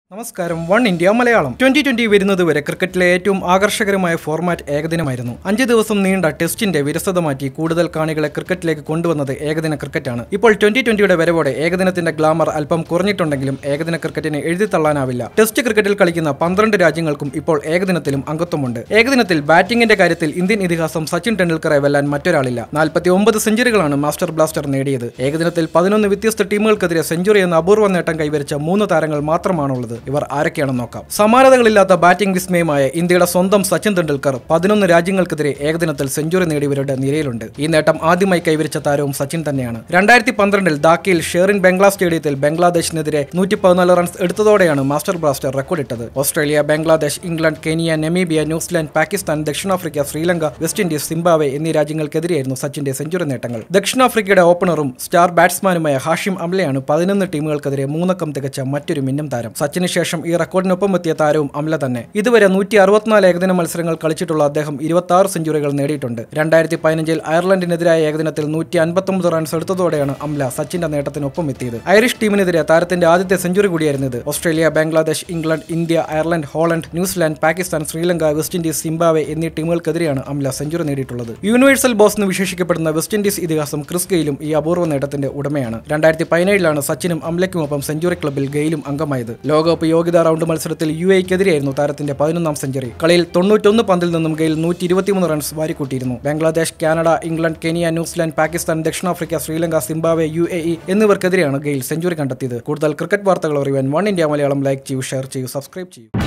നമസ്കാരം one India Malayalam twenty twenty വരുന്നത് വരെ ക്രിക്കറ്റിലെ ഏറ്റവും ആകർഷകരമായ ഫോർമാറ്റ് ഏകദിനമായിരുന്നു അഞ്ച് ദിവസം നീണ്ട ടെസ്റ്റിന്റെ വിരസത മാറ്റി കൂടുതൽ കാണികളെ ക്രിക്കറ്റിലേക്ക് കൊണ്ടുവന്നത് ഏകദിന ക്രിക്കറ്റാണ് ഇപ്പോൾ ട്വന്റി ട്വന്റിയുടെ വരവോടെ ഏകദിനത്തിന്റെ ഗ്ലാമർ അല്പം കുറഞ്ഞിട്ടുണ്ടെങ്കിലും ഏകദിന ക്രിക്കറ്റിനെ എഴുതി തള്ളാനാവില്ല ടെസ്റ്റ് ക്രിക്കറ്റിൽ കളിക്കുന്ന പന്ത്രണ്ട് രാജ്യങ്ങൾക്കും ഇപ്പോൾ ഏകദിനത്തിലും അംഗത്വമുണ്ട് ഏകദിനത്തിൽ ബാറ്റിംഗിന്റെ കാര്യത്തിൽ ഇന്ത്യൻ ഇതിഹാസം സച്ചിൻ ടെണ്ടുൽക്കറെ വെല്ലാൻ മറ്റൊരാളില്ല നാൽപ്പത്തി ഒമ്പത് സെഞ്ചുറികളാണ് മാസ്റ്റർ ബ്ലാസ്റ്റർ നേടിയത് ഏകദിനത്തിൽ പതിനൊന്ന് വ്യത്യസ്ത ടീമുകൾക്കെതിരെ സെഞ്ചുറി എന്ന അപൂർവ നേട്ടം കൈവരിച്ച മൂന്ന് താരങ്ങൾ മാത്രമാണുള്ളത് ഇവർ ആരൊക്കെയാണെന്ന് നോക്കാം സമാനതകളില്ലാത്ത ബാറ്റിംഗ് വിസ്മയമായ ഇന്ത്യയുടെ സ്വന്തം സച്ചിൻ തെണ്ടുൽക്കർ പതിനൊന്ന് രാജ്യങ്ങൾക്കെതിരെ ഏകദിനത്തിൽ സെഞ്ചുറി നേടിയവരുടെ നിരയിലുണ്ട് ഈ നേട്ടം ആദ്യമായി കൈവരിച്ച താരവും സച്ചിൻ തന്നെയാണ് രണ്ടായിരത്തി പന്ത്രണ്ടിൽ ധാക്കയിൽ ഷെറിൻ ബംഗ്ലാ സ്റ്റേഡിയത്തിൽ ബംഗ്ലാദേശിനെതിരെ നൂറ്റി പതിനാല് റൺസ് എടുത്തതോടെയാണ് മാസ്റ്റർ ബ്ലാസ്റ്റർ റെക്കോർഡിട്ടത് Australia Bangladesh England Kenya Namibia New Zealand Pakistan ദക്ഷിണാഫ്രിക്ക ശ്രീലങ്ക വെസ്റ്റ് ഇൻഡീസ് സിംബാവെ എന്നീ രാജ്യങ്ങൾക്കെതിരെയായിരുന്നു സച്ചിന്റെ സെഞ്ചുറി നേട്ടങ്ങൾ ദക്ഷിണാഫ്രിക്കയുടെ ഓപ്പണറും സ്റ്റാർ ബാറ്റ്സ്മാനുമായ ഹാഷിം അംലയാണ് പതിനൊന്ന് ടീമുകൾക്കെതിരെ മൂന്നക്കം തികച്ച മറ്റൊരു മിന്നും താരം സച്ചിന് ശേഷം ഈ റെക്കോർഡിനൊപ്പം എത്തിയ താരവും അംല തന്നെ ഇതുവരെ നൂറ്റി അറുപത്തിനാല് ഏകദിന മത്സരങ്ങൾ കളിച്ചിട്ടുള്ള അദ്ദേഹം ഇരുപത്തി ആറ് സെഞ്ചുറികൾ നേടിയിട്ടുണ്ട് രണ്ടായിരത്തി പതിനഞ്ചിൽ അയർലൻഡിനെതിരായ ഏകദിനത്തിൽ നൂറ്റി അൻപത്തൊമ്പത് റൺസ് എടുത്തതോടെയാണ് അംല സച്ചിന്റെ നേട്ടത്തിനൊപ്പം എത്തിയത് ഐറിഷ് ടീമിനെതിരെ താരത്തിന്റെ ആദ്യത്തെ സെഞ്ചുറി കൂടിയായിരുന്നു ഇത് Australia Bangladesh England India Ireland Holland New Zealand Pakistan Sri Lanka West Indies Zimbabwe എന്നീ ടീമുകൾക്കെതിരെയാണ് അംല സെഞ്ചുറി നേടിയിട്ടുള്ളത് യൂണിവേഴ്സൽ ബോസ് എന്ന് വിശേഷിക്കപ്പെടുന്ന വെസ്റ്റ് ഇൻഡീസ് ഇതിഹാസം ക്രിസ് ഗെയിലും ഈ അപൂർവ നേട്ടത്തിന്റെ ഉടമയാണ് രണ്ടായിരത്തി പതിനേഴിലാണ് സച്ചിനും അംലയ്ക്കുമൊപ്പം സെഞ്ചുറി ക്ലബിൽ ഗെയിലും അംഗമായത് ലോകകപ്പ് യോഗ്യതാ റൗണ്ട് മത്സരത്തിൽ യു എക്കെതിരെയായിരുന്നു താരത്തിന്റെ പതിനൊന്നാം സെഞ്ചുറി കളിയിൽ തൊണ്ണൂറ്റൊന്ന് പന്തിൽ നിന്നും ഗെയിൽ നൂറ്റി ഇരുപത്തിമൂന്ന് റൺസ് വാരിക്കൂട്ടിയിരുന്നു Bangladesh Canada England Kenya New Zealand Pakistan ദക്ഷിണാഫ്രിക്ക Sri Lanka Zimbabwe U A E എന്നിവർക്കെതിരെയാണ് ഗെയിൽ സെഞ്ചുറി കണ്ടെത്തിയത് കൂടുതൽ ക്രിക്കറ്റ് വാർത്തകൾ അറിയാൻ വൺ ഇന്ത്യ മലയാളം ലൈക്ക് ചെയ്യൂ ഷെയർ ചെയ്യൂ സബ്സ്ക്രൈബ് ചെയ്യൂ